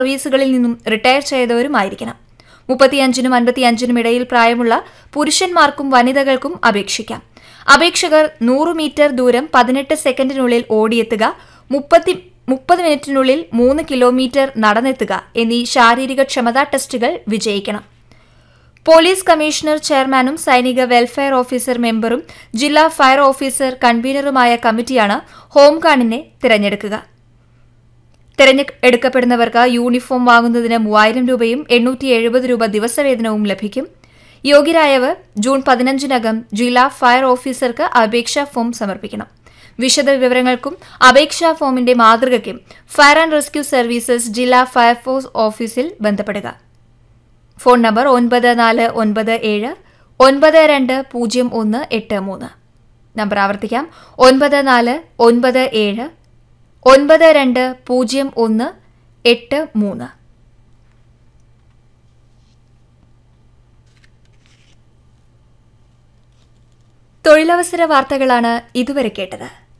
സർവീസുകളിൽ നിന്നും റിട്ടയർ ചെയ്തവരുമായിരിക്കണം മുപ്പത്തിയഞ്ചിനും അൻപത്തിയഞ്ചിനും ഇടയിൽ പ്രായമുള്ള പുരുഷന്മാർക്കും വനിതകൾക്കും അപേക്ഷിക്കാം അപേക്ഷകർ നൂറ് മീറ്റർ ദൂരം പതിനെട്ട് സെക്കൻഡിനുള്ളിൽ ഓടിയെത്തുക മുപ്പത്തി മുപ്പത് മിനിറ്റിനുള്ളിൽ മൂന്ന് കിലോമീറ്റർ നടന്നെത്തുക എന്നീ ശാരീരിക ക്ഷമതാ ടെസ്റ്റുകൾ വിജയിക്കണം പോലീസ് കമ്മീഷണർ ചെയർമാനും സൈനിക വെൽഫെയർ ഓഫീസർ മെമ്പറും ജില്ലാ ഫയർ ഓഫീസർ കൺവീനറുമായ കമ്മിറ്റിയാണ് ഹോംഗാർഡിനെ തിരഞ്ഞെടുക്കുക തിരഞ്ഞെടുക്കപ്പെടുന്നവർക്ക് യൂണിഫോം വാങ്ങുന്നതിന് മൂവായിരം രൂപയും എണ്ണൂറ്റി എഴുപത് രൂപ ദിവസവേതനവും ലഭിക്കും യോഗ്യരായവർ ജൂൺ പതിനഞ്ചിനകം ജില്ലാ ഫയർ ഓഫീസർക്ക് അപേക്ഷാ ഫോം സമർപ്പിക്കണം വിശദ വിവരങ്ങൾക്കും അപേക്ഷാ ഫോമിന്റെ മാതൃകയ്ക്കും ഫയർ ആൻഡ് റെസ്ക്യൂ സർവീസസ് ജില്ലാ ഫയർഫോഴ്സ് ഓഫീസിൽ ബന്ധപ്പെടുക ഫോൺ നമ്പർ ഒൻപത് നാല് ഒൻപത് ഏഴ് ഒൻപത് രണ്ട് പൂജ്യം ഒന്ന് എട്ട് മൂന്ന് നമ്പർ ആവർത്തിക്കാം ഒൻപത് നാല് ഒൻപത് ഏഴ് ഒൻപത് രണ്ട് പൂജ്യം ഒന്ന് എട്ട് മൂന്ന് തൊഴിലവസര വാർത്തകളാണ് ഇതുവരെ കേട്ടത്